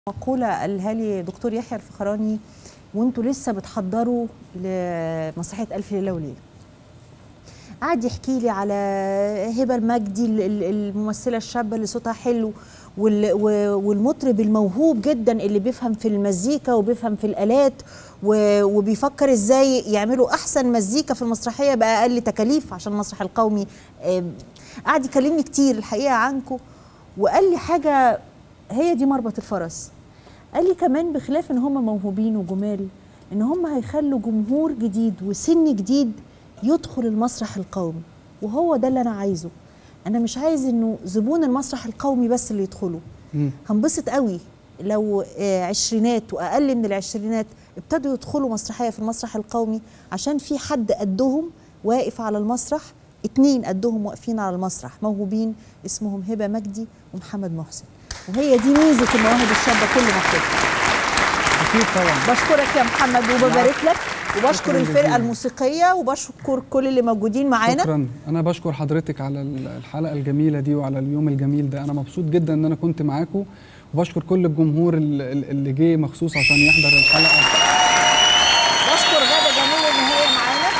مقولة قالها لي دكتور يحيى الفخراني وانتوا لسه بتحضروا لمسرحية ألف ليلة وليلة قعد يحكي لي على هبة المجدي ال- ال- الممثلة الشابة اللي صوتها حلو وال- و- والمطرب الموهوب جدا اللي بيفهم في المزيكا وبيفهم في الآلات و- وبيفكر ازاي يعملوا أحسن مزيكا في المسرحية بأقل تكاليف عشان المسرح القومي آم، قعد يكلمني كتير الحقيقة عنكم وقال لي حاجة هي دي مربط الفرس قال لي كمان بخلاف ان هم موهوبين وجمال ان هم هيخلوا جمهور جديد وسن جديد يدخل المسرح القومي وهو ده اللي انا عايزه انا مش عايز انه زبون المسرح القومي بس اللي يدخلوا هنبسط قوي لو آه، عشرينات واقل من العشرينات ابتدوا يدخلوا مسرحيه في المسرح القومي عشان في حد قدهم واقف على المسرح اتنين قدهم واقفين على المسرح موهوبين اسمهم هبه مجدي ومحمد محسن وهي دي ميزه المواهب الشابه كل ما بتدخل اكيد طبعا بشكرك يا محمد وببارك لك وبشكر شكراً الفرقه جزيلاً. الموسيقيه وبشكر كل اللي موجودين معانا شكرا انا بشكر حضرتك على ال- الحلقه الجميله دي وعلى اليوم الجميل ده انا مبسوط جدا ان انا كنت معاكم وبشكر كل الجمهور ال- ال- اللي جه مخصوص عشان يحضر الحلقه بشكر غاده جميل ان هي معانا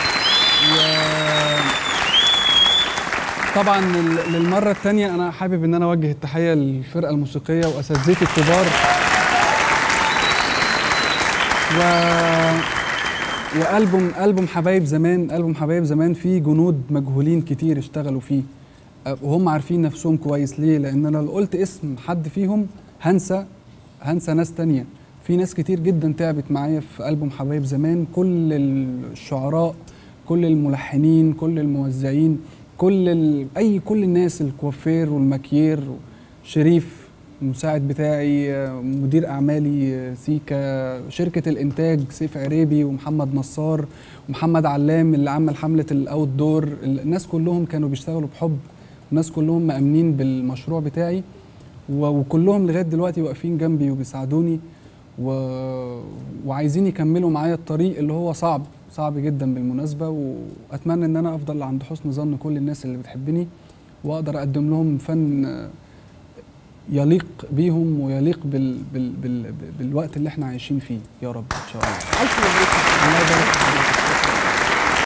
و... طبعا لل- للمره الثانيه انا حابب ان انا اوجه التحيه للفرقه الموسيقيه واساتذتي الكبار و والبوم البوم حبايب زمان البوم حبايب زمان فيه جنود مجهولين كتير اشتغلوا فيه أه، وهم عارفين نفسهم كويس ليه لان انا لو قلت اسم حد فيهم هنسى هنسى ناس تانية في ناس كتير جدا تعبت معايا في ألبوم حبايب زمان كل الشعراء كل الملحنين كل الموزعين كل ال... اي كل الناس الكوافير والماكير شريف المساعد بتاعي آه، مدير اعمالي آه، سيكا شركه الانتاج سيف عريبي ومحمد نصار ومحمد علام اللي عمل حمله الاوت دور الناس كلهم كانوا بيشتغلوا بحب الناس كلهم مأمنين بالمشروع بتاعي و- وكلهم لغايه دلوقتي واقفين جنبي وبيساعدوني و... وعايزين يكملوا معايا الطريق اللي هو صعب صعب جدا بالمناسبه واتمنى ان انا افضل عند حسن ظن كل الناس اللي بتحبني واقدر اقدم لهم فن آه، يليق بيهم ويليق بال... بال... بال... بالوقت اللي احنا عايشين فيه يا رب ان شاء الله الف مبروك الله يبارك فيك